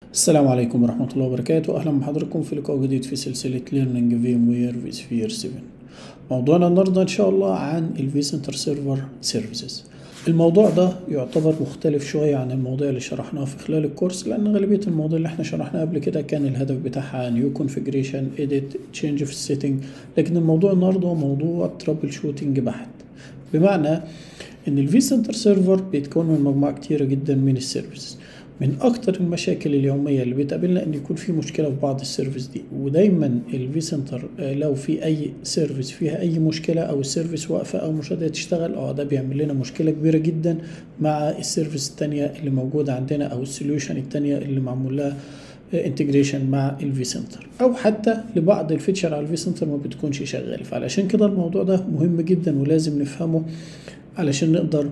السلام عليكم ورحمة الله وبركاته أهلا بحضراتكم في لقاء جديد في سلسلة Learning VMware vSphere 7 موضوعنا النهاردة إن شاء الله عن ال vCenter Server Services الموضوع ده يعتبر مختلف شوية عن المواضيع اللي شرحناها في خلال الكورس لأن غالبية المواضيع اللي احنا شرحناها قبل كده كان الهدف بتاعها New Configuration Edit Change في السيتنج لكن الموضوع النهاردة هو موضوع Trouble Shooting بحت بمعنى إن ال vCenter Server بيتكون من مجموعة كتيرة جدا من السيرفيسز من اكتر المشاكل اليوميه اللي بتقابلنا ان يكون في مشكله في بعض السيرفيس دي ودايما الفي سنتر لو في اي سيرفيس فيها اي مشكله او السيرفيس واقفه او مش قادره تشتغل اه ده بيعمل لنا مشكله كبيره جدا مع السيرفيس التانية اللي موجوده عندنا او السوليوشن التانية اللي معمول لها انتجريشن مع الفي سنتر او حتى لبعض الفيتشر على الفي سنتر ما بتكونش شغاله فعلشان كده الموضوع ده مهم جدا ولازم نفهمه علشان نقدر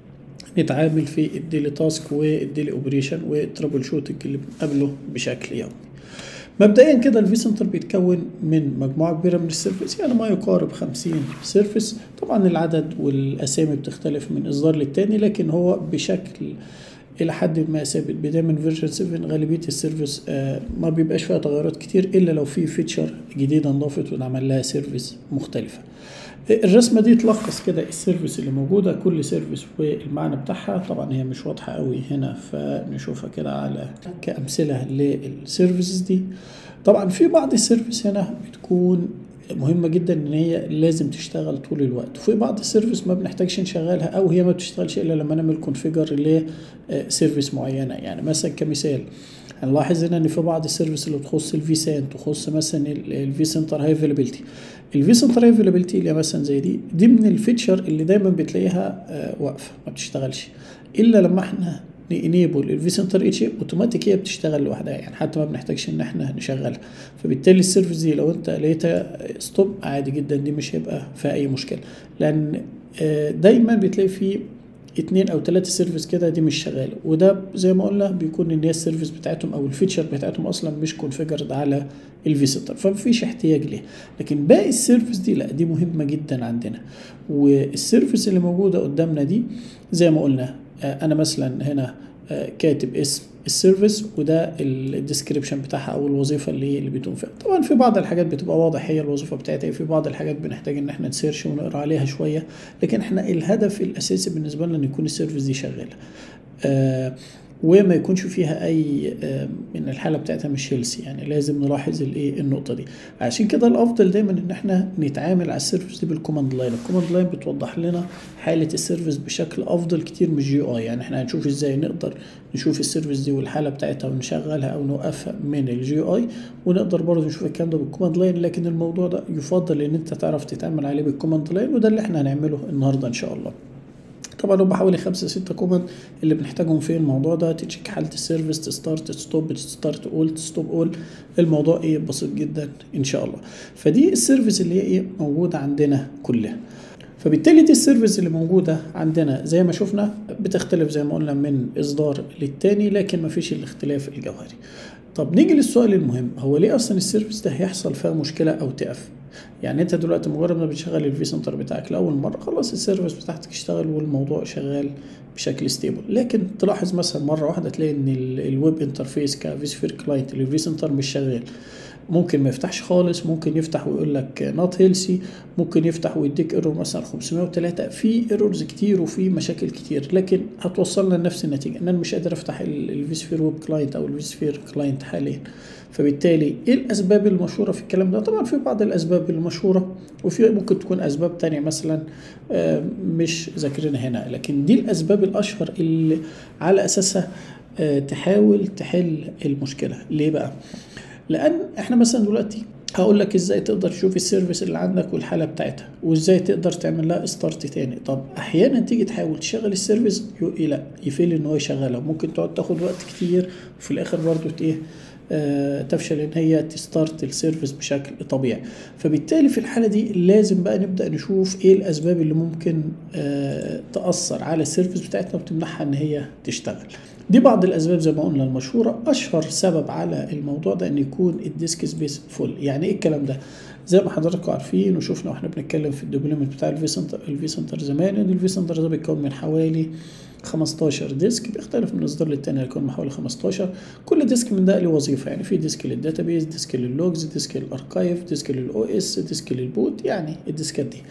نتعامل في الديلي تاسك والديلي اوبريشن والترابل شوتنج اللي بنقابله بشكل يومي مبدئيا كده الفي سنتر بيتكون من مجموعه كبيره من السيرفيس يعني ما يقارب 50 سيرفيس طبعا العدد والاسامي بتختلف من اصدار للتاني لكن هو بشكل الى حد ما ثابت بدايه من فيرجن 7 غالبيه السيرفيس آه ما بيبقاش فيها تغيرات كتير الا لو في فيتشر جديده انضافت ونعمل لها سيرفيس مختلفه الرسمه دي تلخص كده السيرفيس اللي موجوده كل سيرفيس والمعنى بتاعها طبعا هي مش واضحه قوي هنا فنشوفها كده على كامثله للسيرفيسز دي طبعا في بعض السيرفيس هنا بتكون مهمة جدا ان هي لازم تشتغل طول الوقت وفي بعض السيرفيس ما بنحتاجش نشغلها او هي ما بتشتغلش الا لما نعمل كونفيجر لسيرفيس معينة يعني مثلا كمثال هنلاحظ هنا ان في بعض السيرفيس اللي تخص الفي سان تخص مثلا الفي سنتر هاي افيلابيلتي الفي سنتر هاي افيلابيلتي اللي مثلا زي دي دي من الفيتشر اللي دايما بتلاقيها واقفه ما بتشتغلش الا لما احنا نينيبل الفي سنتر اتش اوتوماتيك هي بتشتغل لوحدها يعني حتى ما بنحتاجش ان احنا نشغلها فبالتالي السيرفيس دي لو انت لقيتها ستوب عادي جدا دي مش هيبقى فيها اي مشكله لان دايما بتلاقي في اتنين او تلاتة سيرفيس كده دي مش شغاله وده زي ما قلنا بيكون ان هي السيرفيس بتاعتهم او الفيتشر بتاعتهم اصلا مش كونفيجرد على الفي سنتر فمفيش احتياج ليها لكن باقي السيرفيس دي لا دي مهمه جدا عندنا والسيرفيس اللي موجوده قدامنا دي زي ما قلنا انا مثلا هنا كاتب اسم السيرفيس وده الديسكريبشن بتاعها او الوظيفه اللي اللي بتقوم فيها طبعا في بعض الحاجات بتبقى واضح هي الوظيفه بتاعتها في بعض الحاجات بنحتاج ان احنا نسيرش ونقرا عليها شويه لكن احنا الهدف الاساسي بالنسبه لنا ان يكون السيرفيس دي شغاله آه وما يكونش فيها اي من الحاله بتاعتها مش هيلسي يعني لازم نلاحظ الايه النقطه دي عشان كده الافضل دايما ان احنا نتعامل على السيرفيس دي بالكوماند لاين الكوماند لاين بتوضح لنا حاله السيرفيس بشكل افضل كتير من الجي اي يعني احنا هنشوف ازاي نقدر نشوف السيرفيس دي والحاله بتاعتها ونشغلها او نوقفها من الجي اي ونقدر برضه نشوف الكلام ده بالكوماند لاين لكن الموضوع ده يفضل ان انت تعرف تتعامل عليه بالكوماند لاين وده اللي احنا هنعمله النهارده ان شاء الله طبعا هم حوالي خمسة ستة كوماند اللي بنحتاجهم في الموضوع ده تشيك حالة السيرفيس تستارت ستوب تستارت اول تستوب اول الموضوع ايه بسيط جدا ان شاء الله فدي السيرفيس اللي هي ايه موجودة عندنا كلها فبالتالي دي السيرفيس اللي موجودة عندنا زي ما شفنا بتختلف زي ما قلنا من اصدار للتاني لكن مفيش الاختلاف الجوهري طب نيجي للسؤال المهم هو ليه اصلا السيرفيس ده هيحصل فيها مشكلة او تقف يعني انت دلوقتي مجرد ما بتشغل الفي سنتر بتاعك لاول مره خلاص السيرفيس بتاعتك اشتغل والموضوع شغال بشكل ستيبل لكن تلاحظ مثلا مره واحده تلاقي ان الويب انترفيس كفيسفير كلاينت الفي سنتر مش شغال ممكن ما يفتحش خالص ممكن يفتح ويقول لك نوت هيلسي ممكن يفتح ويديك ايرور مثلا 503 في ايرورز كتير وفي مشاكل كتير لكن هتوصلنا لنفس النتيجه ان انا مش قادر افتح الفيسفير ويب كلاينت او الفيسفير كلاينت حاليا فبالتالي ايه الاسباب المشهوره في الكلام ده طبعا في بعض الاسباب المشهوره وفي ممكن تكون اسباب تانية مثلا مش ذاكرينها هنا لكن دي الاسباب الاشهر اللي على اساسها تحاول تحل المشكله ليه بقى لان احنا مثلا دلوقتي هقول لك ازاي تقدر تشوف السيرفيس اللي عندك والحاله بتاعتها وازاي تقدر تعمل لها ستارت تاني طب احيانا تيجي تحاول تشغل السيرفيس لا يفيل ان هو يشغلها ممكن تقعد تاخد وقت كتير وفي الاخر برضه ايه آه تفشل ان هي تستارت السيرفيس بشكل طبيعي فبالتالي في الحاله دي لازم بقى نبدا نشوف ايه الاسباب اللي ممكن آه تاثر على السيرفيس بتاعتنا وتمنعها ان هي تشتغل دي بعض الاسباب زي ما قلنا المشهوره اشهر سبب على الموضوع ده ان يكون الديسك سبيس فول يعني ايه الكلام ده زي ما حضراتكم عارفين وشفنا واحنا بنتكلم في الديفلوبمنت بتاع الفي سنتر الفي سنتر زمان ان الفي سنتر ده بيتكون من حوالي 15 ديسك بيختلف من اصدار للتاني يكون ما حوالي 15 كل ديسك من ده له وظيفه يعني في ديسك للداتابيز ديسك لللوجز ديسك للاركايف ديسك للاو اس ديسك للبوت يعني الديسكات دي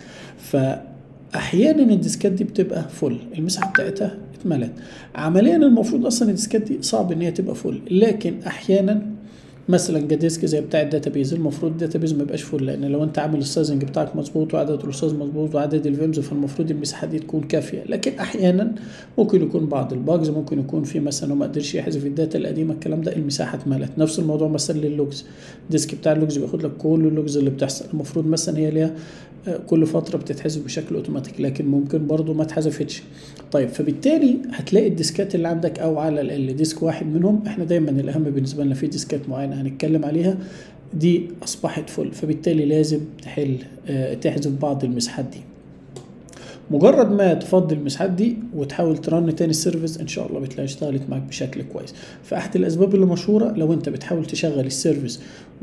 فاحيانا الديسكات دي بتبقى فل المساحه بتاعتها اتملت عمليا المفروض اصلا الديسكات دي صعب ان هي تبقى فل لكن احيانا مثلا كديسك زي بتاع الداتابيز المفروض الداتابيز ما يبقاش فل لان لو انت عامل السايزنج بتاعك مظبوط وعدد الرصاص مظبوط وعدد الفيمز فالمفروض المساحه دي تكون كافيه لكن احيانا ممكن يكون بعض الباجز ممكن يكون في مثلا ما قدرش يحذف الداتا القديمه الكلام ده المساحه اتملت نفس الموضوع مثلا للوجز الديسك بتاع اللوجز بياخد لك كل اللوجز اللي بتحصل المفروض مثلا هي ليها كل فتره بتتحذف بشكل اوتوماتيك لكن ممكن برضو ما اتحذفتش طيب فبالتالي هتلاقي الديسكات اللي عندك او على الاقل ديسك واحد منهم احنا دايما الاهم بالنسبه لنا في ديسكات معينه هنتكلم عليها دي اصبحت فل فبالتالي لازم تحل اه تحذف بعض المساحات دي مجرد ما تفضي المساحات دي وتحاول ترن تاني السيرفيس ان شاء الله بتلاقي اشتغلت معاك بشكل كويس فاحد الاسباب اللي مشهوره لو انت بتحاول تشغل السيرفيس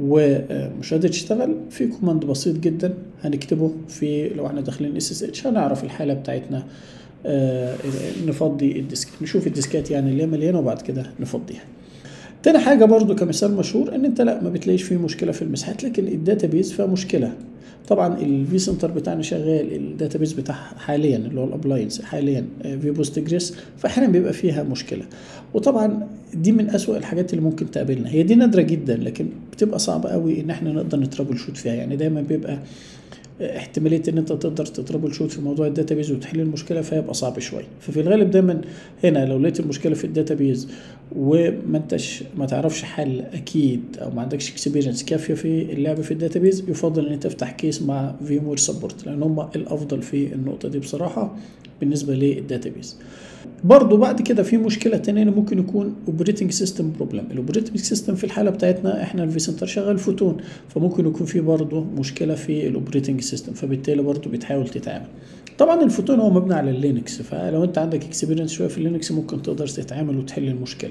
ومش قادر تشتغل في كوماند بسيط جدا هنكتبه في لو احنا داخلين اس اس اتش هنعرف الحاله بتاعتنا آه نفضي الديسك نشوف الديسكات يعني اللي هي مليانه وبعد كده نفضيها تاني حاجه برضو كمثال مشهور ان انت لا ما بتلاقيش فيه مشكله في المساحات لكن الداتابيز فيها مشكله طبعا الفي سنتر بتاعنا شغال الداتابيز بتاعها حاليا اللي هو الابلاينس حاليا في بوست جريس فاحيانا بيبقى فيها مشكله وطبعا دي من اسوأ الحاجات اللي ممكن تقابلنا هي دي نادره جدا لكن بتبقى صعبه قوي ان احنا نقدر نترابل شوت فيها يعني دايما بيبقى احتماليه ان انت تقدر تترابل شوت في موضوع الداتابيز وتحل المشكله فيبقى صعب شويه ففي الغالب دايما هنا لو لقيت المشكله في الداتابيز وما انتش ما تعرفش حل اكيد او ما عندكش اكسبيرينس كافيه في اللعب في الداتابيز يفضل ان انت تفتح كيس مع فيم وير سبورت لان هم الافضل في النقطه دي بصراحه بالنسبه للداتابيز برضو بعد كده في مشكله تانية ممكن يكون اوبريتنج سيستم بروبلم الاوبريتنج سيستم في الحاله بتاعتنا احنا الفي سنتر شغال فوتون فممكن يكون في برضو مشكله في الاوبريتنج سيستم فبالتالي برضو بتحاول تتعامل طبعا الفوتون هو مبني على اللينكس فلو انت عندك اكسبيرينس شويه في اللينكس ممكن تقدر تتعامل وتحل المشكله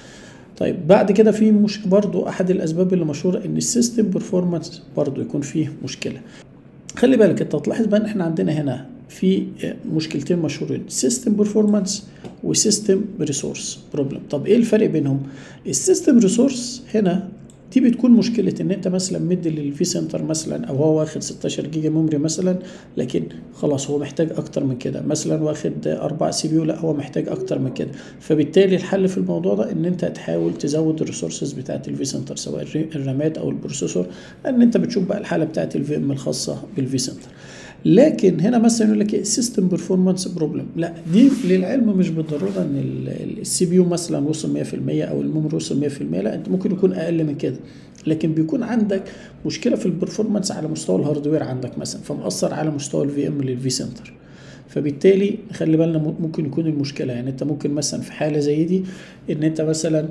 طيب بعد كده في مش برضو احد الاسباب اللي مشهوره ان السيستم برفورمانس برضو يكون فيه مشكله خلي بالك انت هتلاحظ بقى ان احنا عندنا هنا في مشكلتين مشهورين سيستم برفورمانس وسيستم ريسورس بروبلم طب ايه الفرق بينهم السيستم ريسورس هنا دي بتكون مشكلة ان انت مثلا مدي للفي سنتر مثلا او هو واخد 16 جيجا ميموري مثلا لكن خلاص هو محتاج اكتر من كده مثلا واخد 4 سي بي يو لا هو محتاج اكتر من كده فبالتالي الحل في الموضوع ده ان انت تحاول تزود الريسورسز بتاعت الفي سنتر سواء الرامات او البروسيسور ان انت بتشوف بقى الحالة بتاعت الفي ام الخاصة بالفي سنتر لكن هنا مثلا يقول لك سيستم بيرفورمانس بروبلم لا دي للعلم مش بالضروره ان السي بي يو مثلا وصل 100% او الميموري وصل 100% لا انت ممكن يكون اقل من كده لكن بيكون عندك مشكله في البرفورمانس على مستوى الهاردوير عندك مثلا فمأثر على مستوى الفي ام للفي سنتر فبالتالي خلي بالنا ممكن يكون المشكله يعني انت ممكن مثلا في حاله زي دي ان انت مثلا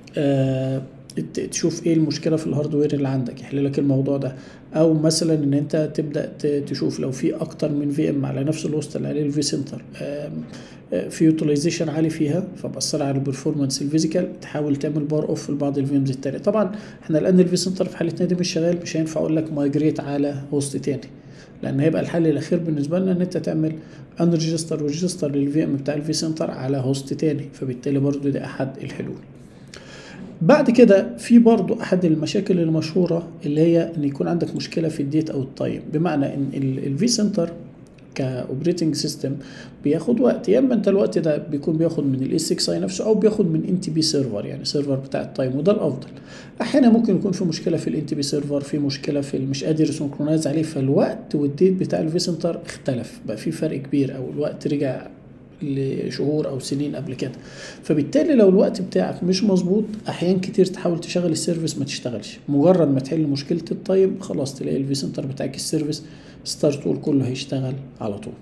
آه تشوف ايه المشكله في الهاردوير اللي عندك يحل لك الموضوع ده او مثلا ان انت تبدا تشوف لو في اكتر من في ام على نفس الوسط اللي عليه الفي سنتر في يوتيلايزيشن عالي فيها فبأثر على البرفورمانس الفيزيكال تحاول تعمل بار اوف لبعض الفيمز التانية طبعا احنا الان الفي سنتر في حالتنا دي مش شغال مش هينفع اقول لك مايجريت على هوست تاني لان هيبقى الحل الاخير بالنسبه لنا ان انت تعمل ان ريجستر وريجستر للفي ام بتاع الفي سنتر على هوست تاني فبالتالي برضو ده احد الحلول بعد كده في برضو احد المشاكل المشهوره اللي هي ان يكون عندك مشكله في الديت او التايم بمعنى ان الفي سنتر كاوبريتنج سيستم بياخد وقت يا اما انت الوقت ده بيكون بياخد من الاس 6 اي نفسه او بياخد من ان تي بي سيرفر يعني سيرفر بتاع التايم وده الافضل احيانا ممكن يكون في مشكله في الان تي بي سيرفر في مشكله في مش قادر يسنكرونايز عليه فالوقت والديت بتاع الفي سنتر اختلف بقى في فرق كبير او الوقت رجع لشهور او سنين قبل كده فبالتالي لو الوقت بتاعك مش مظبوط احيان كتير تحاول تشغل السيرفيس ما تشتغلش مجرد ما تحل مشكله التايم خلاص تلاقي الفي سنتر بتاعك السيرفيس ستارت تول كله هيشتغل على طول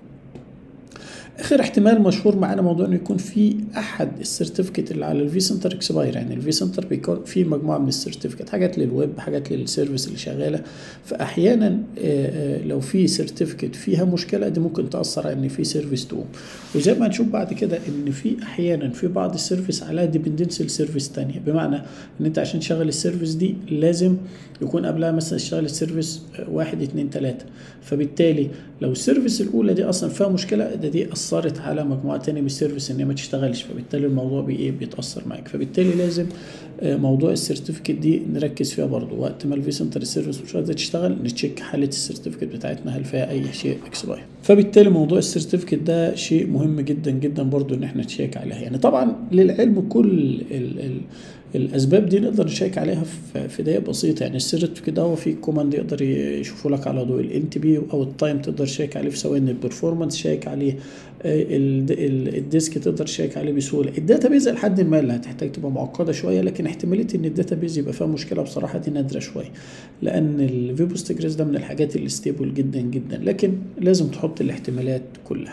اخر احتمال مشهور معانا موضوع انه يكون في احد السيرتيفيكت اللي على الفي سنتر اكسباير يعني الفي سنتر بيكون في مجموعه من السيرتيفيكت حاجات للويب حاجات للسيرفيس اللي شغاله فاحيانا لو في سيرتيفيكت فيها مشكله دي ممكن تاثر على ان في سيرفيس تقوم وزي ما هنشوف بعد كده ان في احيانا في بعض السيرفيس عليها ديبندنسي لسيرفيس ثانيه بمعنى ان انت عشان تشغل السيرفيس دي لازم يكون قبلها مثلا تشتغل السيرفيس واحد اتنين تلاته فبالتالي لو السيرفيس الاولى دي اصلا فيها مشكله ده دي اثرت على مجموعه تانية من السيرفيس ان هي ما تشتغلش فبالتالي الموضوع بي ايه بيتاثر معاك فبالتالي لازم آه، موضوع السيرتيفيكت دي نركز فيها برضو وقت ما الفي سنتر السيرفيس مش عايزه تشتغل نتشيك حاله السيرتيفيكت بتاعتنا هل فيها اي شيء اكسباير فبالتالي موضوع السيرتيفيكت ده شيء مهم جدا جدا برضو ان احنا نتشيك عليها يعني طبعا للعلم كل ال ال الاسباب دي نقدر نشيك عليها في في دقائق بسيطه يعني السيرتيفيكت ده هو في كوماند يقدر يشوفه لك على ضوء الان تي بي او التايم تقدر تشيك عليه في ثواني البرفورمانس شيك عليه آه، ال- ال- الديسك تقدر تشيك عليه بسهوله الداتابيز لحد ما اللي هتحتاج تبقى معقده شويه لكن احتماليه ان الداتابيز يبقى فيها مشكله بصراحه دي نادره شويه لان الفيبوستجريس ده من الحاجات اللي ستيبل جدا جدا لكن لازم تحط الاحتمالات كلها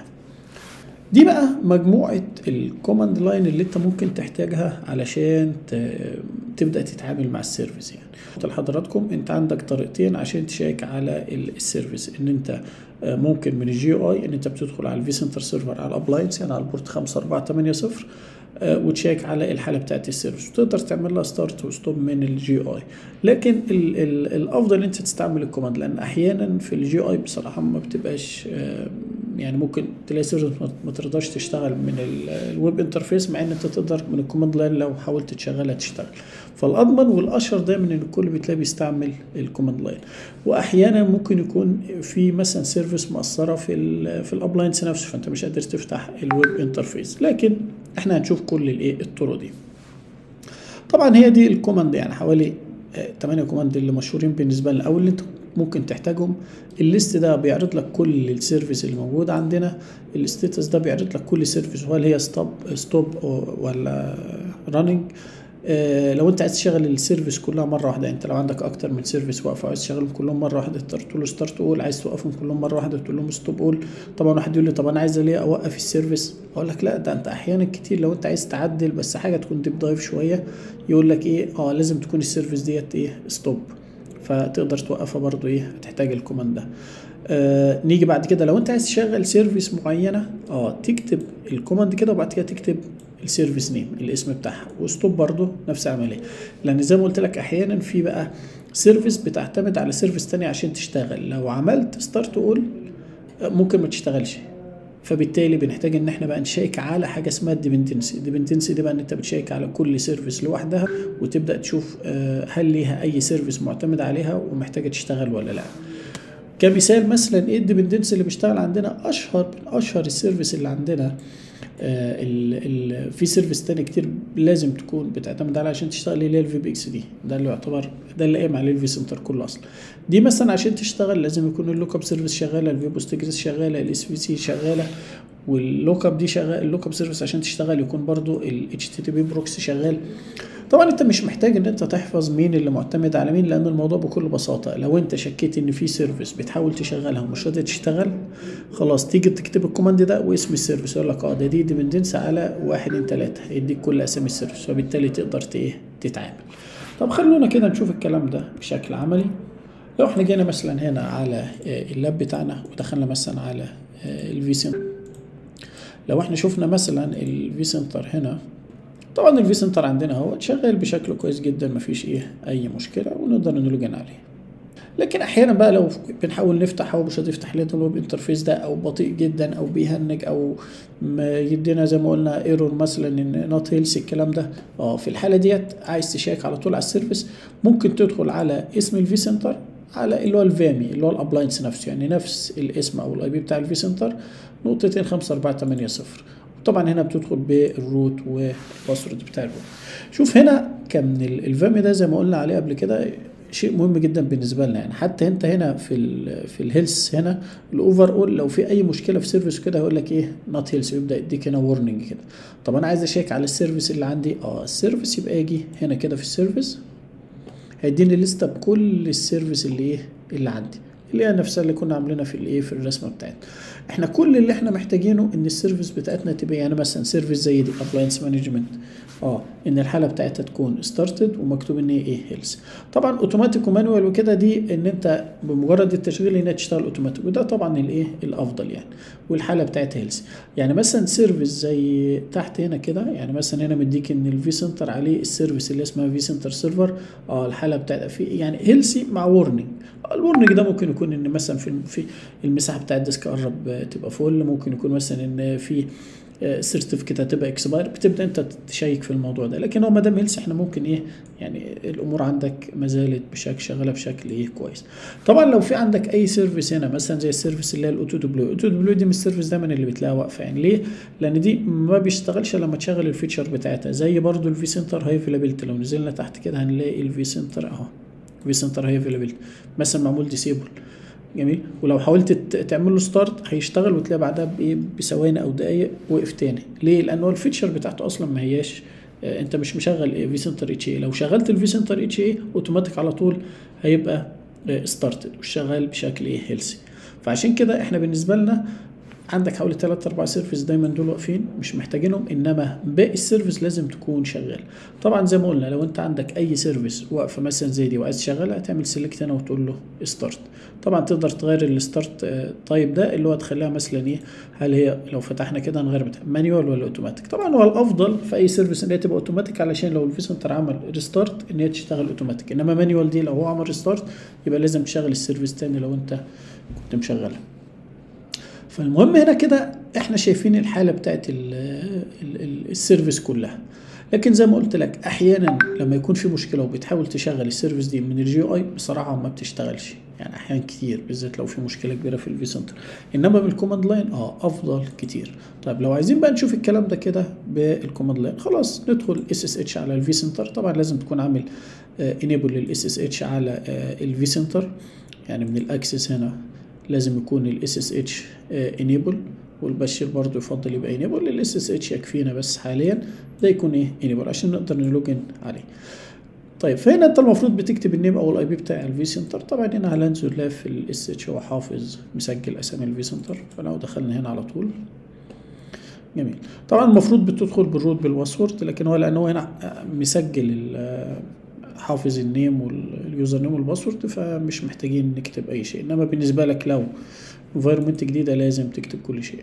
دي بقى مجموعة الكوماند لاين اللي انت ممكن تحتاجها علشان ت- تبدأ تتعامل مع السيرفيس يعني قلت لحضراتكم انت عندك طريقتين عشان تشيك على ال- السيرفيس ان انت آه، ممكن من الجي اي ان انت بتدخل على الفي سنتر سيرفر على الابلاينس يعني على البورت 5480 آه، وتشيك على الحاله بتاعت السيرفيس وتقدر تعمل لها ستارت وستوب من الجي اي لكن ال ال الافضل انت تستعمل الكوماند لان احيانا في الجي اي بصراحه ما بتبقاش آه، يعني ممكن تلاقي سيرفيس ما- ما ترضاش تشتغل من ال- الويب انترفيس مع ان انت تقدر من الكوماند لاين لو حاولت تشغلها تشتغل فالاضمن والاشهر دايما ان الكل بتلاقي بيستعمل الكوماند لاين واحيانا ممكن يكون في مثلا سيرفيس مقصره في ال في الابلاينس نفسه فانت مش قادر تفتح الويب انترفيس لكن احنا هنشوف كل الايه الطرق دي طبعا هي دي الكوماند يعني حوالي 8 كوماند اللي مشهورين بالنسبه لنا او اللي انت ممكن تحتاجهم الليست ده بيعرض لك كل السيرفيس اللي موجود عندنا الستاتس ده بيعرض لك كل سيرفيس وهل هي ستوب ستوب ولا راننج آه، لو انت عايز تشغل السيرفيس كلها مره واحده انت لو عندك اكتر من سيرفيس واقفه عايز تشغلهم كلهم مره واحده تقدر تقول له ستارت اول عايز توقفهم كلهم مره واحده تقول لهم ستوب اول طبعا واحد يقول لي طب انا عايز ليه اوقف السيرفيس اقول لك لا ده انت احيانا كتير لو انت عايز تعدل بس حاجه تكون ديب دايف شويه يقول لك ايه اه لازم تكون السيرفيس ديت ايه ستوب فتقدر توقفها برضو ايه هتحتاج الكوماند ده آه نيجي بعد كده لو انت عايز تشغل سيرفيس معينه اه تكتب الكوماند كده وبعد كده تكتب السيرفيس نيم الاسم بتاعها وستوب برضو نفس العمليه لان زي ما قلت لك احيانا في بقى سيرفيس بتعتمد على سيرفيس تاني عشان تشتغل لو عملت ستارت اول ممكن ما تشتغلش فبالتالي بنحتاج ان احنا بقى نشيك على حاجه اسمها الديبندنسي الديبندنسي دي بقى ان انت بتشيك على كل سيرفيس لوحدها وتبدا تشوف آه، هل ليها اي سيرفيس معتمد عليها ومحتاجه تشتغل ولا لا كمثال مثلا ايه الديبندنسي اللي بيشتغل عندنا اشهر من اشهر السيرفيس اللي عندنا آه، ال ال في سيرفيس تاني كتير لازم تكون بتعتمد عليها عشان تشتغل اللي هي الفي بي اكس دي ده اللي يعتبر ده اللي قايم عليه الفي سنتر كله اصلا دي مثلا عشان تشتغل لازم يكون اللوك اب سيرفيس شغاله الفي بوستجريس شغاله الاس في سي شغاله واللوك اب دي شغال اللوك اب سيرفيس عشان تشتغل يكون برضو الاتش تي تي بي بروكسي شغال طبعا انت مش محتاج ان انت تحفظ مين اللي معتمد على مين لان الموضوع بكل بساطه لو انت شكيت ان في سيرفيس بتحاول تشغلها ومش راضيه تشتغل خلاص تيجي تكتب الكوماند ده واسم السيرفيس يقول لك اه ده دي ديبندنس على واحد اتنين تلاته هيديك كل اسامي السيرفيس فبالتالي تقدر ت- ايه تتعامل طب خلونا كده نشوف الكلام ده بشكل عملي لو احنا جينا مثلا هنا على آه، اللاب بتاعنا ودخلنا مثلا على الفي سنتر لو احنا شفنا مثلا الفي سنتر هنا طبعا الفي سنتر عندنا هو شغال بشكل كويس جدا مفيش ايه اي مشكله ونقدر نلوجن عليه لكن احيانا بقى لو بنحاول نفتح هو مش هتفتح لنا الويب انترفيس ده او بطيء جدا او بيهنج او ما يدينا زي ما قلنا ايرور مثلا ان نوت هيلث الكلام ده اه في الحاله ديت عايز تشيك على طول على السيرفيس ممكن تدخل على اسم الفي سنتر على اللي هو الفامي اللي هو الابلاينس نفسه يعني نفس الاسم او الاي بي بتاع الفي سنتر نقطتين خمسة أربعة تمانية صفر طبعا هنا بتدخل بالروت والباسورد بتاع الروت شوف هنا كان الفامي ده زي ما قلنا عليه قبل كده شيء مهم جدا بالنسبه لنا يعني حتى انت هنا في ال في الهيلث هنا الاوفر اول لو في اي مشكله في سيرفيس كده هيقول لك ايه نوت هيلث يبدا يديك هنا ورنينج كده طب انا عايز اشيك على السيرفيس اللي عندي اه السيرفيس يبقى اجي هنا كده في السيرفيس هيديني لسته بكل السيرفيس اللي ايه اللي عندي اللي هي نفسها اللي كنا عاملينها في الايه في الرسمه بتاعتنا احنا كل اللي احنا محتاجينه ان السيرفيس بتاعتنا تبقى يعني مثلا سيرفيس زي دي ابلاينس مانجمنت اه ان الحاله بتاعتها تكون ستارتد ومكتوب ان هي ايه هيلث طبعا اوتوماتيك ومانوال وكده دي ان انت بمجرد التشغيل انها تشتغل اوتوماتيك وده طبعا الايه الافضل يعني والحاله بتاعتها هيلث يعني مثلا سيرفيس زي تحت هنا كده يعني مثلا هنا مديك ان الفي سنتر عليه السيرفيس اللي اسمها في سنتر سيرفر اه الحاله بتاعتها في يعني هيلثي مع ورنينج الورنينج ده ممكن يكون ان مثلا في في المساحه بتاع الديسك قرب تبقى فول ممكن يكون مثلا ان في السيرتيفيكت هتبقى اكسباير بتبدا انت تشيك في الموضوع ده لكن هو ما دام هيلث احنا ممكن ايه يعني الامور عندك ما زالت بشكل شغاله بشكل ايه كويس طبعا لو في عندك اي سيرفيس هنا مثلا زي السيرفيس اللي هي الاوتو دبليو الاوتو دبليو دي من السيرفيس دايما اللي بتلاقيها واقفه يعني ليه لان دي ما بيشتغلش لما تشغل الفيتشر بتاعتها زي برضو الفي سنتر هاي افيلابيلتي لو نزلنا تحت كده هنلاقي الفي سنتر اهو في سنتر هاي افيلابيلتي مثلا معمول ديسيبل جميل ولو حاولت تعمل له ستارت هيشتغل وتلاقي بعدها بايه بثواني او دقايق وقف تاني ليه لان هو الفيتشر بتاعته اصلا ما هياش آه انت مش مشغل إيه في سنتر اتش اي لو شغلت الفي سنتر اتش اي اوتوماتيك على طول هيبقى آه ستارتد وشغال بشكل ايه هيلثي فعشان كده احنا بالنسبه لنا عندك حوالي 3 4 سيرفيس دايما دول واقفين مش محتاجينهم انما باقي السيرفيس لازم تكون شغال طبعا زي ما قلنا لو انت عندك اي سيرفيس واقفه مثلا زي دي وعايز تشغلها هتعمل سيلكت هنا وتقول له ستارت طبعا تقدر تغير الستارت تايب ده اللي هو تخليها مثلا ايه هل هي لو فتحنا كده نغير بتاع مانيوال ولا اوتوماتيك طبعا هو الافضل في اي سيرفيس ان هي تبقى اوتوماتيك علشان لو الفي سنتر عمل ريستارت ان هي تشتغل اوتوماتيك انما مانيوال دي لو هو عمل ريستارت يبقى لازم تشغل السيرفيس تاني لو انت كنت مشغلها فالمهم هنا كده احنا شايفين الحاله بتاعت ال ال السيرفيس كلها لكن زي ما قلت لك احيانا لما يكون في مشكله وبتحاول تشغل السيرفيس دي من الجي اي بصراحه ما بتشتغلش يعني احيانا كتير بالذات لو في مشكله كبيره في الفي سنتر انما بالكوماند لاين اه افضل كتير طيب لو عايزين بقى نشوف الكلام ده كده بالكوماند لاين خلاص ندخل اس اس اتش على الفي سنتر طبعا لازم تكون عامل انيبل للاس اس اتش على آه الفي سنتر يعني من الاكسس هنا لازم يكون الاس اس اتش انيبل والبشير برضو يفضل يبقى انيبل الاس اس اتش يكفينا بس حاليا ده يكون ايه انيبل عشان نقدر نلوجن عليه طيب فهنا انت المفروض بتكتب النيم او الاي بي بتاع الفي سنتر طبعا هنا هننزل لا في الاس اتش هو حافظ مسجل اسامي الفي سنتر فلو دخلنا هنا على طول جميل طبعا المفروض بتدخل بالروت بالباسورد لكن هو لانه هنا مسجل حافظ النيم واليوزر نيم والباسورد فمش محتاجين نكتب اي شيء انما بالنسبه لك لو انفايرمنت جديده لازم تكتب كل شيء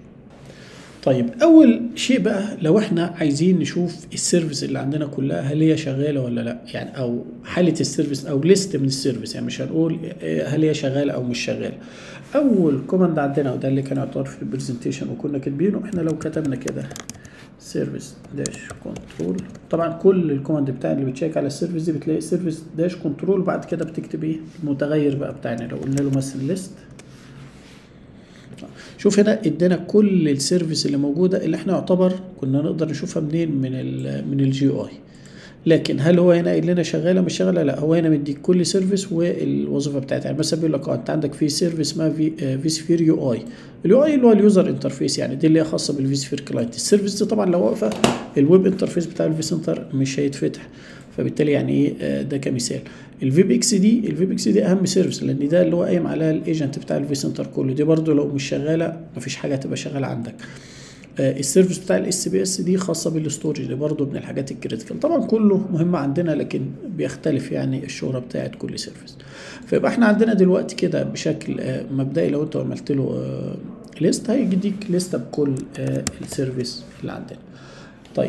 طيب اول شيء بقى لو احنا عايزين نشوف السيرفيس اللي عندنا كلها هل هي شغاله ولا لا يعني او حاله السيرفيس او ليست من السيرفيس يعني مش هنقول هل هي شغاله او مش شغاله اول كوماند عندنا وده اللي كان يعتبر في البرزنتيشن وكنا كاتبينه احنا لو كتبنا كده سيرفيس داش كنترول طبعا كل الكوماند بتاع اللي بتشيك على السيرفيس دي بتلاقي سيرفيس داش كنترول بعد كده بتكتب ايه المتغير بقى بتاعنا لو قلنا له مثلا ليست شوف هنا ادانا كل السيرفيس اللي موجوده اللي احنا يعتبر كنا نقدر نشوفها منين من ال من الجي اي لكن هل هو هنا قايل لنا شغاله مش شغاله لا هو هنا مديك كل سيرفيس والوظيفه بتاعتها يعني مثلا بيقول لك اه انت عندك في سيرفيس اسمها في في سفير يو اي اليو اي اللي هو اليوزر انترفيس يعني دي اللي هي خاصه بالفي سفير كلاينت السيرفيس دي طبعا لو واقفه الويب انترفيس بتاع الفي سنتر مش هيتفتح فبالتالي يعني ايه ده كمثال الفي بي اكس دي الفي بي اكس دي اهم سيرفيس لان ده اللي هو قايم على الايجنت بتاع الفي سنتر كله دي برده لو مش شغاله مفيش حاجه تبقى شغاله عندك السيرفيس بتاع الاس بي اس دي خاصه بالاستورج دي برضه من الحاجات الكريتيكال طبعا كله مهم عندنا لكن بيختلف يعني الشهره بتاعت كل سيرفيس فيبقى احنا عندنا دلوقتي كده بشكل مبدئي لو انت عملت له ليست هيديك لسته بكل السيرفيس اللي عندنا طيب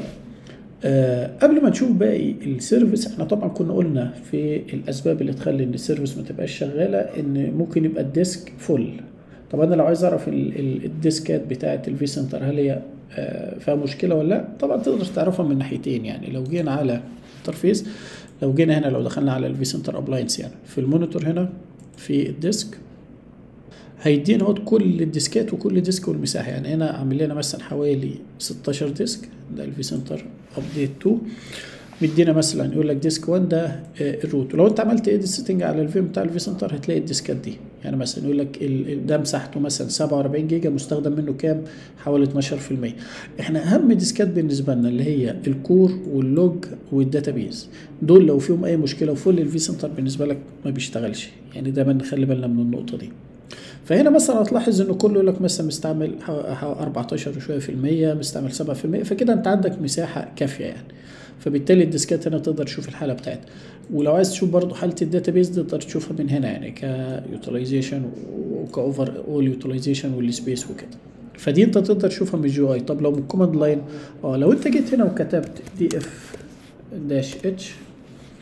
أه قبل ما نشوف باقي السيرفيس احنا طبعا كنا قلنا في الاسباب اللي تخلي ان السيرفيس ما تبقاش شغاله ان ممكن يبقى الديسك فل طب انا لو عايز اعرف الديسكات بتاعه الفي سنتر هل هي أه فيها مشكله ولا لا طبعا تقدر تعرفها من ناحيتين يعني لو جينا على انترفيس لو جينا هنا لو دخلنا على الفي سنتر ابلاينس يعني في المونيتور هنا في الديسك هيدينا اهوت كل الديسكات وكل ديسك والمساحه يعني هنا عامل لنا مثلا حوالي 16 ديسك ده الفي سنتر ابديت 2 مدينا مثلا يقول لك ديسك 1 ده الروت ولو انت عملت ايديت سيتنج على الفي بتاع الفي سنتر هتلاقي الديسكات دي يعني مثلا يقول لك ده مساحته مثلا 47 جيجا مستخدم منه كام حوالي 12% احنا اهم ديسكات بالنسبه لنا اللي هي الكور واللوج والداتابيز دول لو فيهم اي مشكله وفل الفي سنتر بالنسبه لك ما بيشتغلش يعني دايما نخلي بالنا من النقطه دي فهنا مثلا هتلاحظ انه كله يقول لك مثلا مستعمل 14 وشويه في المية مستعمل 7% فكده انت عندك مساحه كافيه يعني فبالتالي الديسكات هنا تقدر تشوف الحاله بتاعتها ولو عايز تشوف برضو حاله الداتابيز تقدر تشوفها من هنا يعني كيوتيلايزيشن وكاوفر اول يوتيلايزيشن والسبيس وكده فدي انت تقدر تشوفها من الجي اي طب لو من الكوماند لاين اه لو انت جيت هنا وكتبت دي اف داش اتش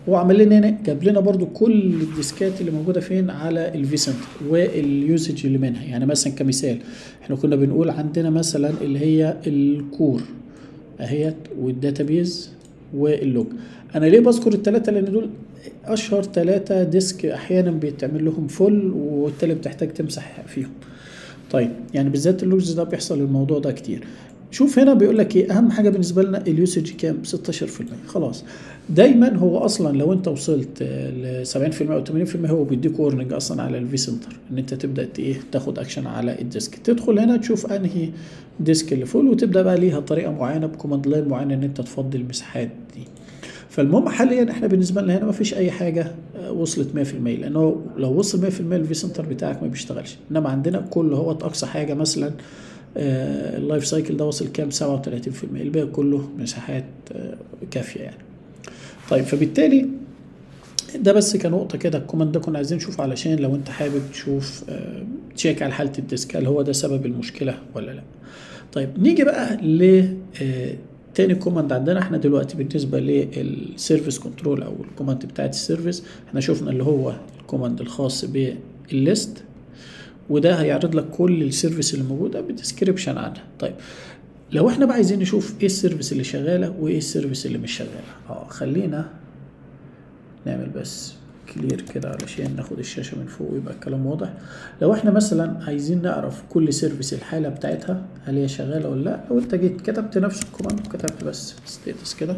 هو عمل لنا هنا جاب لنا برضو كل الديسكات اللي موجوده فين على الفي سنتر واليوزج اللي منها يعني مثلا كمثال احنا كنا بنقول عندنا مثلا اللي هي الكور اهيت والداتابيز واللوج انا ليه بذكر الثلاثه لان دول اشهر ثلاثه ديسك احيانا بيتعمل لهم فل وبالتالي بتحتاج تمسح فيهم طيب يعني بالذات اللوجز ده بيحصل الموضوع ده كتير شوف هنا بيقول لك ايه اهم حاجه بالنسبه لنا اليوسج كام 16% خلاص دايما هو اصلا لو انت وصلت ل 70% او 80% هو بيديك وورنينج اصلا على الفي سنتر ان انت تبدا ايه تاخد اكشن على الديسك تدخل هنا تشوف انهي ديسك اللي فول وتبدا بقى ليها طريقه معينه بكوماند لاين معين ان انت تفضي المساحات دي فالمهم حاليا احنا بالنسبه لنا هنا ما فيش اي حاجه وصلت 100% لانه لو وصل 100% الفي سنتر بتاعك ما بيشتغلش انما عندنا كل هو اقصى حاجه مثلا آه اللايف سايكل ده وصل كام 37% الباقي كله مساحات آه كافيه يعني طيب فبالتالي ده بس كنقطة كده الكوماند ده كنا عايزين نشوف علشان لو انت حابب تشوف آه تشيك على حالة الديسك هل هو ده سبب المشكلة ولا لا طيب نيجي بقى ل تاني كوماند عندنا احنا دلوقتي بالنسبة للسيرفيس كنترول او الكوماند بتاعت السيرفيس احنا شفنا اللي هو الكوماند الخاص بالليست وده هيعرض لك كل السيرفيس اللي موجوده بديسكريبشن عنها طيب لو احنا بقى عايزين نشوف ايه السيرفيس اللي شغاله وايه السيرفيس اللي مش شغاله اه خلينا نعمل بس كلير كده علشان ناخد الشاشه من فوق ويبقى الكلام واضح لو احنا مثلا عايزين نعرف كل سيرفيس الحاله بتاعتها هل هي شغاله ولا لا لو انت جيت كتبت نفس الكوماند وكتبت بس ستيتس كده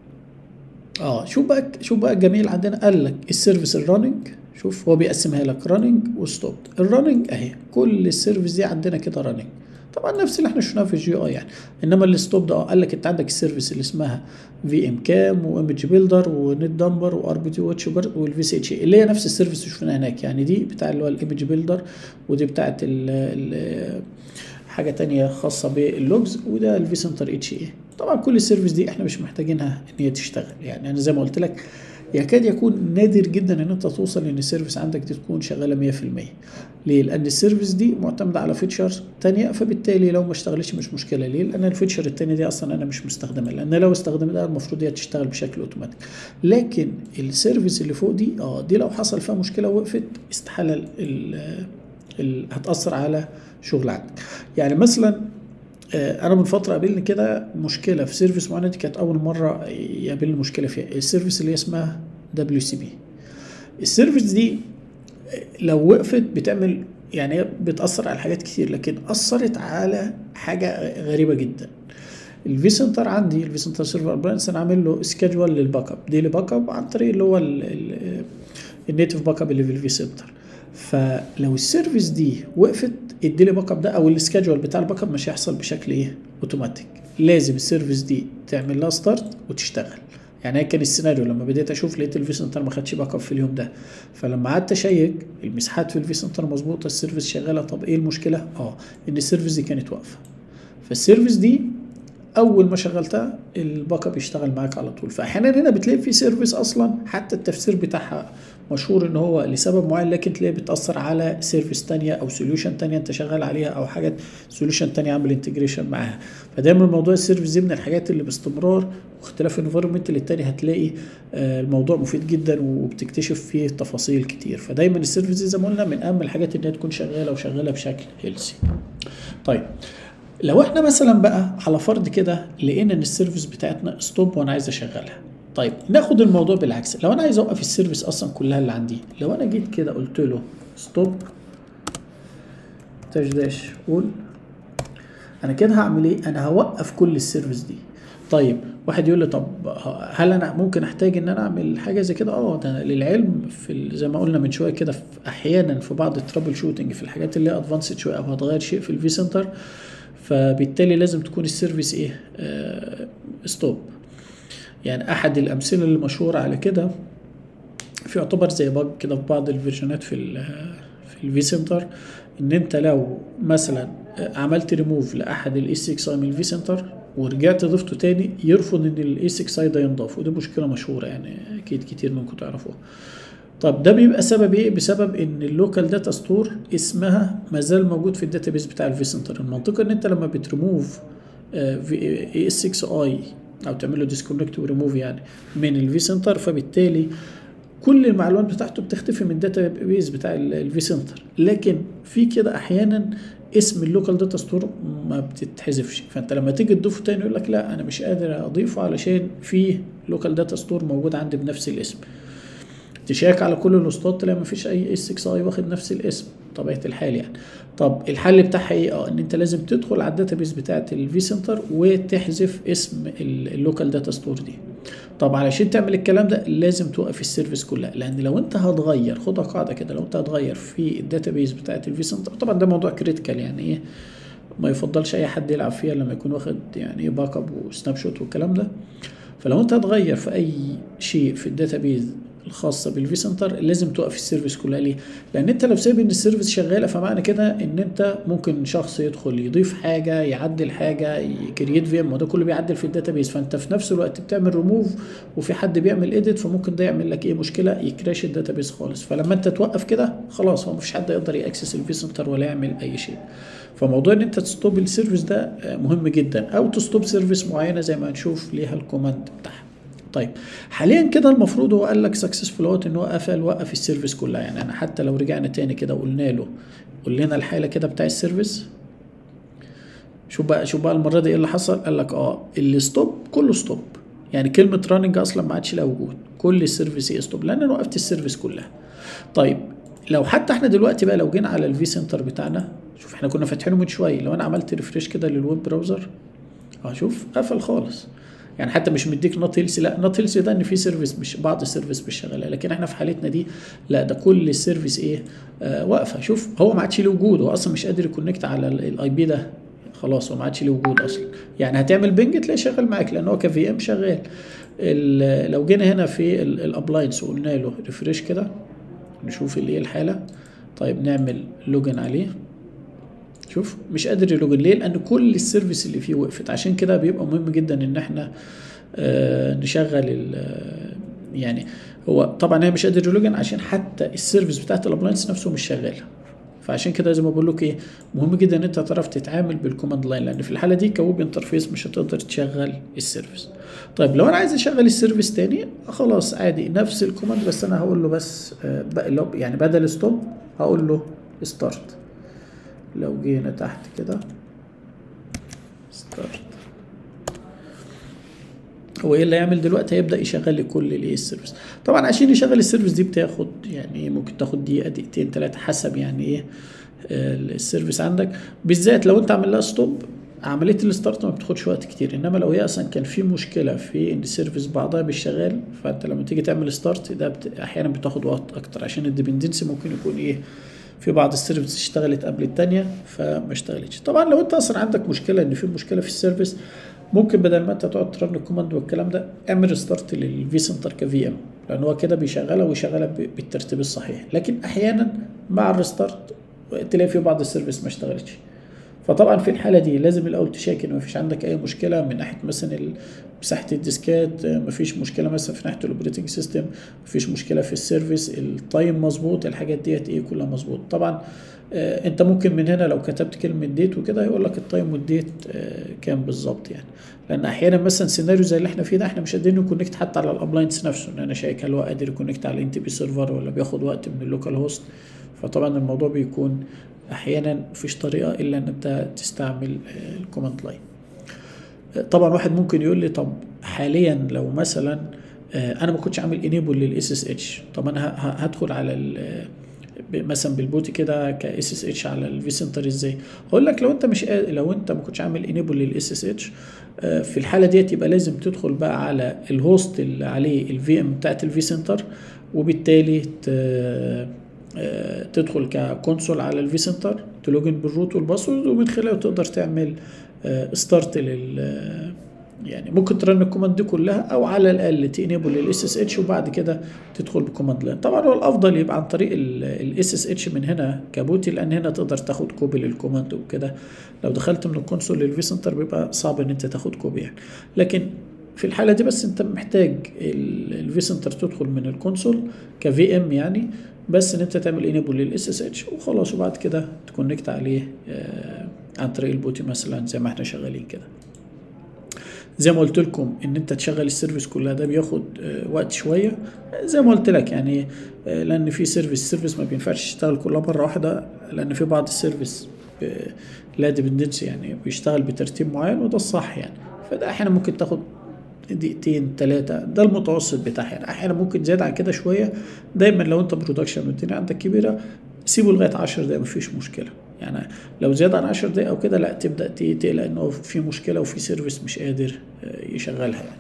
اه شوف بقى شوف بقى الجميل عندنا قال لك السيرفيس الرننج شوف هو بيقسمها لك رننج وستوب الرننج اهي كل السيرفيس دي عندنا كده رننج طبعا نفس اللي احنا شفناه في الجي اي يعني انما الستوب ده اه قال لك انت عندك السيرفيس اللي اسمها في ام كام وايمج بيلدر ونت دمبر وار بي تي واتش والفي سي اتش اللي هي نفس السيرفيس اللي شفناها هناك يعني دي بتاع اللي هو الايمج بيلدر ودي بتاعت ال حاجه تانية خاصه باللوجز وده الفي سنتر اتش اي طبعا كل السيرفيس دي احنا مش محتاجينها ان هي تشتغل يعني انا زي ما قلت لك يكاد يكون نادر جدا ان انت توصل ان السيرفيس عندك دي تكون شغاله 100% ليه لان السيرفيس دي معتمده على فيتشر تانية فبالتالي لو ما اشتغلتش مش مشكله ليه لان الفيتشر التانية دي اصلا انا مش مستخدمها لان لو استخدمتها المفروض هي تشتغل بشكل اوتوماتيك لكن السيرفيس اللي فوق دي اه دي لو حصل فيها مشكله وقفت استحاله ال ال ال هتاثر على شغل عندك يعني مثلا انا من فتره قابلني كده مشكله في سيرفيس معينه دي كانت اول مره يقابلني مشكله فيها السيرفيس اللي اسمها دبليو سي بي السيرفيس دي لو وقفت بتعمل يعني بتاثر على حاجات كتير لكن اثرت على حاجه غريبه جدا الفي سنتر عندي الفي سنتر سيرفر ابلاينس انا عامل له سكيدجول للباك اب ديلي باك اب عن طريق اللي هو النيتف باك اب اللي في الفي سنتر فلو السيرفيس دي وقفت الديلي باك اب ده او السكادجول بتاع الباك اب مش هيحصل بشكل ايه اوتوماتيك لازم السيرفيس دي تعمل لها ستارت وتشتغل يعني هي كان السيناريو لما بديت اشوف لقيت الفي سنتر ما خدش باك اب في اليوم ده فلما قعدت اشيك المساحات في الفي سنتر مظبوطه السيرفيس شغاله طب ايه المشكله اه ان السيرفيس دي كانت واقفه فالسيرفيس دي اول ما شغلتها الباك اب يشتغل معاك على طول فاحيانا هنا بتلاقي في سيرفيس اصلا حتى التفسير بتاعها مشهور ان هو لسبب معين لكن تلاقيه بتاثر على سيرفيس تانية او سوليوشن تانية انت شغال عليها او حاجات سوليوشن تانية عامل انتجريشن معاها فدايما موضوع السيرفيس دي من الحاجات اللي باستمرار واختلاف انفيرمنت للتاني هتلاقي آه الموضوع مفيد جدا وبتكتشف فيه تفاصيل كتير فدايما السيرفيس دي زي ما قلنا من اهم الحاجات ان هي تكون شغاله وشغاله بشكل هيلسي طيب لو احنا مثلا بقى على فرض كده لقينا ان السيرفيس بتاعتنا ستوب وانا عايز اشغلها طيب ناخد الموضوع بالعكس لو انا عايز اوقف السيرفيس اصلا كلها اللي عندي لو انا جيت كده قلت له ستوب تاش داش قول انا كده هعمل ايه انا هوقف كل السيرفيس دي طيب واحد يقول لي طب هل انا ممكن احتاج ان انا اعمل حاجه زي كده اه ده للعلم في زي ما قلنا من شويه كده في احيانا في بعض الترابل شوتنج في الحاجات اللي هي ادفانسد شويه او هتغير شيء في الفي سنتر فبالتالي لازم تكون السيرفيس ايه آه ستوب يعني احد الامثله المشهوره على كده في يعتبر زي باج كده في بعض الفيرجنات في ال في الفي سنتر ان انت لو مثلا عملت ريموف لاحد الاي 6 اي من الفي سنتر ورجعت ضفته تاني يرفض ان الاي 6 اي ده ينضاف ودي مشكله مشهوره يعني اكيد كتير منكم تعرفوها طب ده بيبقى سبب ايه بسبب ان اللوكال داتا ستور اسمها ما زال موجود في الداتابيس بتاع الفي سنتر المنطقه ان انت لما بتريموف اي اس 6 اي او تعمل له ديسكونكت وريموف يعني من الفي سنتر فبالتالي كل المعلومات بتاعته بتختفي من الداتا بيز بتاع الفي سنتر لكن في كده احيانا اسم اللوكال داتا ستور ما بتتحذفش فانت لما تيجي تضيفه تاني يقول لك لا انا مش قادر اضيفه علشان في لوكال داتا ستور موجود عندي بنفس الاسم تشيك على كل الاسطات تلاقي مفيش اي اس 6 اي واخد نفس الاسم طبيعه الحال يعني طب الحل بتاعها ايه اه ان انت لازم تدخل على الداتابيس بتاعه الفي سنتر وتحذف اسم اللوكال داتا ستور دي طب علشان تعمل الكلام ده لازم توقف السيرفيس كلها لان لو انت هتغير خدها قاعده كده لو انت هتغير في الداتابيس بتاعه الفي سنتر طبعا ده موضوع كريتيكال يعني ايه ما يفضلش اي حد يلعب فيها لما يكون واخد يعني باك اب وسناب شوت والكلام ده فلو انت هتغير في اي شيء في الداتابيز الخاصه بالفي سنتر لازم توقف السيرفيس كلها ليه؟ لان انت لو سايب ان السيرفيس شغاله فمعنى كده ان انت ممكن شخص يدخل يضيف حاجه يعدل حاجه يكريت في ام وده كله بيعدل في الداتابيس فانت في نفس الوقت بتعمل ريموف وفي حد بيعمل ايديت فممكن ده يعمل لك ايه مشكله يكراش الداتابيس خالص فلما انت توقف كده خلاص هو مفيش حد يقدر ياكسس الفي سنتر ولا يعمل اي شيء فموضوع ان انت تستوب السيرفيس ده مهم جدا او تستوب سيرفيس معينه زي ما هنشوف ليها الكوماند بتاعها طيب حاليا كده المفروض هو قال لك سكسسفول اهوت ان هو قفل وقف السيرفيس كلها يعني انا حتى لو رجعنا تاني كده وقلنا له قول لنا الحاله كده بتاع السيرفيس شوف بقى شوف بقى المره دي ايه اللي حصل قال لك اه الستوب كله ستوب يعني كلمه راننج اصلا ما عادش لها وجود كل السيرفيس ايه ستوب لان انا وقفت السيرفيس كلها طيب لو حتى احنا دلوقتي بقى لو جينا على الفي سنتر بتاعنا شوف احنا كنا فاتحينه من شويه لو انا عملت ريفريش كده للويب براوزر اه شوف قفل خالص يعني حتى مش مديك نوت هيلسي لا نوت هيلسي ده ان في سيرفيس مش بعض السيرفيس مش شغاله لكن احنا في حالتنا دي لا ده كل السيرفيس ايه آه واقفه شوف هو ما عادش له وجود هو اصلا مش قادر يكونكت على الاي بي ده خلاص هو ما عادش له وجود اصلا يعني هتعمل بنج تلاقيه شغال معاك لان هو كفي ام شغال لو جينا هنا في الابلاينس وقلنا له ريفريش كده نشوف اللي ايه الحاله طيب نعمل لوجن عليه شوف مش قادر يلوجن ليه لان كل السيرفيس اللي فيه وقفت عشان كده بيبقى مهم جدا ان احنا آه نشغل يعني هو طبعا هي مش قادر يلوجن عشان حتى السيرفيس بتاعت الابلاينس نفسه مش شغاله فعشان كده زي ما بقول لك ايه مهم جدا ان انت تعرف تتعامل بالكوماند لاين لان في الحاله دي كويب انترفيس مش هتقدر تشغل السيرفيس طيب لو انا عايز اشغل السيرفيس تاني خلاص عادي نفس الكوماند بس انا هقول له بس آه يعني بدل ستوب هقول له ستارت لو جينا تحت كده ستارت هو ايه اللي هيعمل دلوقتي هيبدا يشغل لي كل الايه السيرفيس طبعا عشان يشغل السيرفيس دي بتاخد يعني ممكن تاخد دقيقه دقيقتين ثلاثه حسب يعني ايه السيرفيس عندك بالذات لو انت عامل لها ستوب عمليه الستارت ما بتاخدش وقت كتير انما لو هي اصلا كان في مشكله في ان السيرفيس بعضها مش شغال فانت لما تيجي تعمل ستارت ده بت... احيانا بتاخد وقت اكتر عشان الديبندنسي ممكن يكون ايه في بعض السيرفيس اشتغلت قبل التانية فما اشتغلتش طبعا لو انت اصلا عندك مشكله ان في مشكله في السيرفيس ممكن بدل ما انت تقعد ترن الكوماند والكلام ده اعمل ستارت للفي سنتر كفي ام لان هو كده بيشغلها ويشغلها بالترتيب الصحيح لكن احيانا مع الريستارت تلاقي في بعض السيرفيس ما اشتغلتش فطبعا في الحاله دي لازم الاول تشيك ان مفيش عندك اي مشكله من ناحيه مثلا مساحه الديسكات مفيش مشكله مثلا في ناحيه الاوبريتنج سيستم مفيش مشكله في السيرفيس التايم مظبوط الحاجات ديت ايه كلها مظبوط طبعا آه انت ممكن من هنا لو كتبت كلمه ديت وكده يقول لك التايم والديت آه كام بالظبط يعني لان احيانا مثلا سيناريو زي اللي احنا فيه ده احنا مش قادرين نكونكت حتى على الابلاينس نفسه ان انا شايك هل هو قادر يكونكت على الان تي بي سيرفر ولا بياخد وقت من اللوكال هوست فطبعا الموضوع بيكون احيانا مفيش طريقه الا ان انت تستعمل الكوماند لاين طبعا واحد ممكن يقول لي طب حاليا لو مثلا انا ما كنتش عامل انيبل للاس اس اتش طب انا هدخل على مثلا بالبوتي كده كاس اس اتش على الفي سنتر ازاي اقول لك لو انت مش لو انت ما كنتش عامل انيبل للاس اس اتش في الحاله ديت يبقى لازم تدخل بقى على الهوست اللي عليه الفي ام بتاعت الفي سنتر وبالتالي تدخل ككونسول على الفي سنتر تلوجن بالروت والباسورد ومن خلاله تقدر تعمل ستارت لل يعني ممكن ترن الكوماند دي كلها او على الاقل تينيبل الاس اس اتش وبعد كده تدخل بكوماند لاين طبعا هو الافضل يبقى عن طريق الاس اس اتش من هنا كبوتي لان هنا تقدر تاخد كوبي للكوماند وكده لو دخلت من الكونسول للفي سنتر بيبقى صعب ان انت تاخد كوبي يعني لكن في الحالة دي بس انت محتاج الفي سنتر تدخل من الكونسول كفي ام يعني بس ان انت تعمل انيبل للاس اس اتش وخلاص وبعد كده تكونكت عليه آه عن طريق البوتي مثلا زي ما احنا شغالين كده زي ما قلت لكم ان انت تشغل السيرفيس كلها ده بياخد آه، وقت شويه زي ما قلت لك يعني آه، لان في سيرفيس السيرفيس ما بينفعش تشتغل كلها مره واحده لان في بعض السيرفيس آه، لا ديبندنسي يعني بيشتغل بترتيب معين وده الصح يعني فده احيانا ممكن تاخد دقيقتين ثلاثة ده المتوسط بتاعها يعني أحيانا ممكن زيادة عن كده شوية دايما لو أنت برودكشن والدنيا عندك كبيرة سيبه لغاية 10 دقايق مفيش مشكلة يعني لو زيادة عن 10 دقايق أو كده لا تبدأ ت- تقلق إن هو في مشكلة وفي سيرفيس مش قادر آه، يشغلها يعني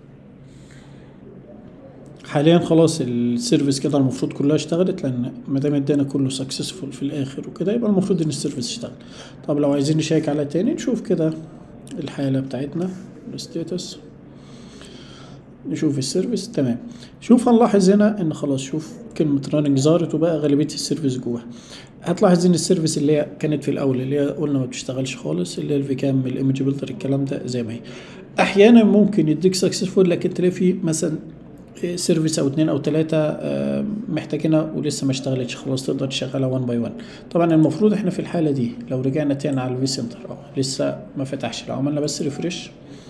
حاليا خلاص السيرفيس كده المفروض كلها اشتغلت لان ما دام ادانا كله سكسسفول في الاخر وكده يبقى المفروض ان السيرفيس اشتغل طب لو عايزين نشيك على تاني نشوف كده الحالة بتاعتنا الستاتس نشوف السيرفيس تمام شوف هنلاحظ هنا ان خلاص شوف كلمة راننج ظهرت وبقى غالبية السيرفيس جواها هتلاحظ ان السيرفيس اللي هي كانت في الاول اللي هي قلنا ما بتشتغلش خالص اللي هي الفي كام الايمج بيلدر الكلام ده زي ما هي احيانا ممكن يديك سكسسفول لكن تلاقي في مثلا سيرفيس او اتنين او تلاتة محتاجينها ولسه ما اشتغلتش خلاص تقدر تشغلها 1 باي 1 طبعا المفروض احنا في الحالة دي لو رجعنا تاني على الفي سنتر اه لسه ما فتحش لو عملنا بس ريفرش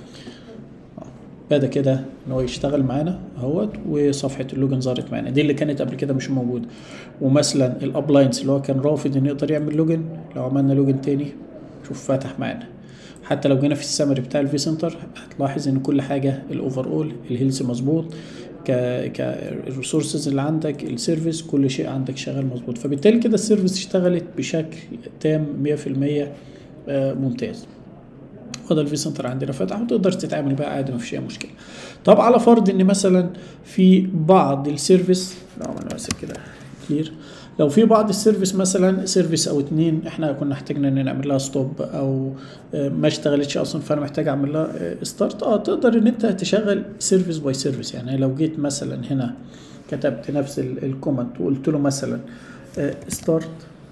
بدا كده ان هو يشتغل معانا اهوت وصفحه اللوجن ظهرت معانا دي اللي كانت قبل كده مش موجوده ومثلا الابلاينس اللي هو كان رافض انه يقدر يعمل لوجن لو عملنا لوجن تاني شوف فتح معانا حتى لو جينا في السمري بتاع الفي سنتر هتلاحظ ان كل حاجه الاوفر اول الهيلث مظبوط ك ك الريسورسز اللي عندك السيرفيس كل شيء عندك شغال مظبوط فبالتالي كده السيرفيس اشتغلت بشكل تام 100% آه، ممتاز وده الفي سنتر عندنا فتح وتقدر تتعامل بقى عادي مفيش اي مشكله طب على فرض ان مثلا في بعض السيرفيس لو عملنا بس كده كتير لو في بعض السيرفيس مثلا سيرفيس او اتنين احنا كنا احتاجنا ان نعمل لها ستوب او آه، ما اشتغلتش اصلا فانا محتاج اعمل لها ستارت اه تقدر ان انت تشغل سيرفيس باي سيرفيس يعني لو جيت مثلا هنا كتبت نفس الكومنت وقلت له مثلا ستارت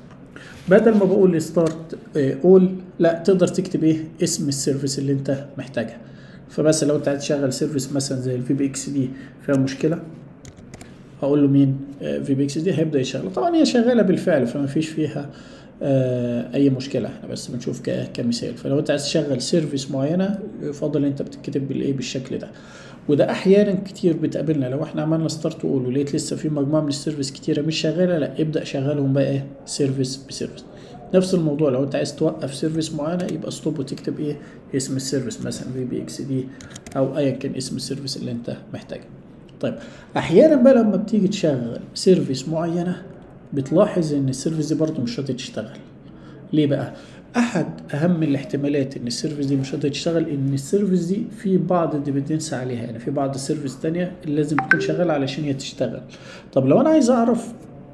بدل ما بقول ستارت اول لا تقدر تكتب ايه اسم السيرفيس اللي انت محتاجها فمثلا لو انت عايز تشغل سيرفيس مثلا زي الفي بي اكس دي فيها مشكله هقول له مين في بي اكس دي هيبدا يشغل طبعا هي شغاله بالفعل فما فيش فيها آه، اي مشكله احنا بس بنشوف ك- كمثال فلو انت عايز تشغل سيرفيس معينه يفضل انت بتكتب بالايه بالشكل ده وده احيانا كتير بتقابلنا لو احنا عملنا ستارت اول ولقيت لسه في مجموعه من السيرفيس كتيره مش شغاله لا ابدا شغلهم بقى ايه سيرفيس بسيرفيس نفس الموضوع لو انت عايز توقف سيرفيس معينه يبقى ستوب وتكتب ايه اسم السيرفيس مثلا في بي اكس دي او ايا كان اسم السيرفيس اللي انت محتاجه طيب احيانا بقى لما بتيجي تشغل سيرفيس معينه بتلاحظ ان السيرفيس دي برضه مش راضيه تشتغل ليه بقى احد اهم الاحتمالات ان السيرفيس دي مش راضيه تشتغل ان السيرفيس دي في بعض الديبندنس عليها يعني في بعض السيرفيس تانية اللي لازم تكون شغاله علشان هي تشتغل طب لو انا عايز اعرف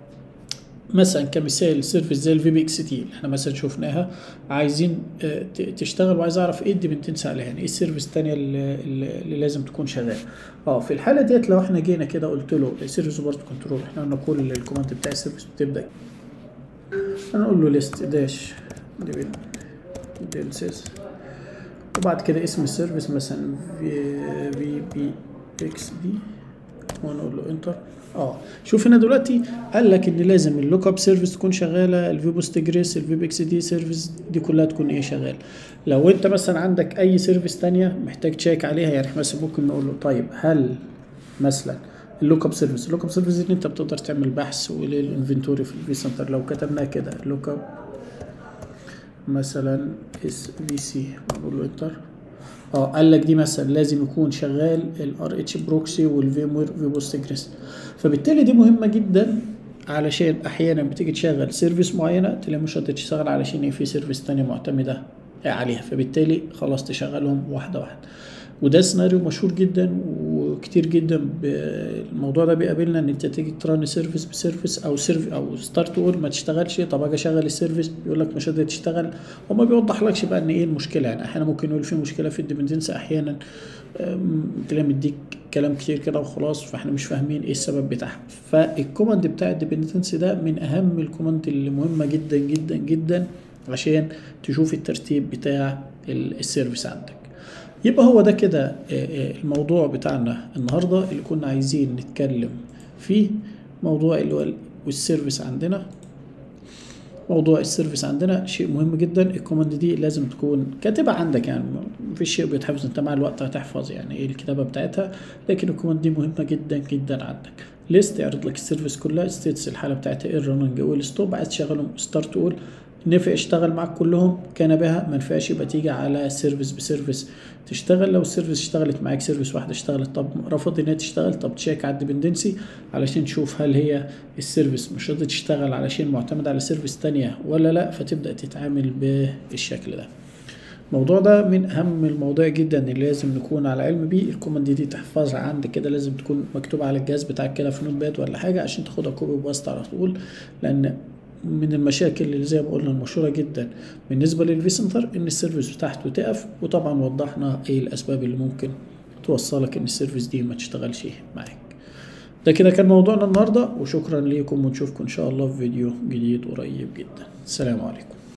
مثلا كمثال سيرفيس زي الفي بي اكس تي اللي احنا مثلا شفناها عايزين آه، ت- تشتغل وعايز اعرف ايه الديبندنس عليها يعني ايه السيرفيس الثانيه اللي, اللي اللي لازم تكون شغاله اه في الحاله ديت لو احنا جينا كده قلت له سيرفيس سبورت كنترول احنا قلنا كل الكوماند بتاع السيرفيس بتبدا هنقول له ليست داش ديلسيس وبعد كده اسم السيرفيس مثلا في في بي اكس دي ونقول له انتر اه شوف هنا دلوقتي قال لك ان لازم اللوك اب سيرفيس تكون شغاله الفي بوست جريس الفي بي اكس دي سيرفيس دي كلها تكون ايه شغاله لو انت مثلا عندك اي سيرفيس تانية محتاج تشيك عليها يعني إحنا مثلا ممكن نقول له طيب هل مثلا اللوك اب سيرفيس اللوك اب سيرفيس دي انت بتقدر تعمل بحث وللانفنتوري في الفي سنتر لو كتبناها كده لوك اب مثلا اس في سي ونقول له انتر اه قال لك دي مثلا لازم يكون شغال الار اتش بروكسي والفيم وير في بوستجريس فبالتالي دي مهمه جدا علشان احيانا بتيجي تشغل سيرفيس معينه تلاقي مش هتشتغل علشان هي في سيرفيس تانية معتمده عليها فبالتالي خلاص تشغلهم واحده واحده وده سيناريو مشهور جدا وكتير جدا ب- الموضوع ده بيقابلنا ان انت تيجي تران سيرفيس بسيرفيس او سيرف او ستارت اول ما تشتغلش طب اجي اشغل السيرفيس بيقول لك مش قادر تشتغل وما بيوضحلكش بقى ان ايه المشكله يعني احيانا ممكن يقول في مشكله في الديبندنس احيانا أم، تلاقي مديك كلام كتير كده وخلاص فاحنا مش فاهمين ايه السبب بتاعها فالكوماند بتاع الديبندنس ده من اهم الكوماند اللي مهمه جدا جدا جدا عشان تشوف الترتيب بتاع ال- السيرفيس عندك يبقى هو ده كده آه، آه، الموضوع بتاعنا النهارده اللي كنا عايزين نتكلم فيه موضوع اللي هو ال- والسيرفيس عندنا موضوع السيرفيس عندنا شيء مهم جدا الكوماند دي لازم تكون كاتبها عندك يعني مفيش شيء بيتحفظ انت مع الوقت هتحفظ يعني ايه الكتابه بتاعتها لكن الكوماند دي مهمه جدا جدا عندك ليست يعرض لك السيرفيس كلها ستيتس الحاله بتاعتها ايه الرننج والستوب عايز تشغلهم ستارت تقول نفع اشتغل معاك كلهم كان بها ما نفعش يبقى تيجي على سيرفيس بسيرفيس تشتغل لو السيرفيس اشتغلت معاك سيرفيس واحده اشتغلت طب رفض ان هي تشتغل طب تشيك على الديبندنسي علشان تشوف هل هي السيرفيس مش راضيه تشتغل علشان معتمد على سيرفيس تانية ولا لا فتبدا تتعامل بالشكل ده الموضوع ده من اهم المواضيع جدا اللي لازم نكون على علم بيه الكوماند دي تحفظها عندك كده لازم تكون مكتوبه على الجهاز بتاعك كده في نوت باد ولا حاجه عشان تاخدها كوبي باست على طول لان من المشاكل اللي زي ما قلنا المشهوره جدا بالنسبه للفيسنتر ان السيرفيس بتاعته تقف وطبعا وضحنا ايه الاسباب اللي ممكن توصلك ان السيرفيس دي ما تشتغلش معاك ده كده كان موضوعنا النهارده وشكرا ليكم ونشوفكم ان شاء الله في فيديو جديد قريب جدا السلام عليكم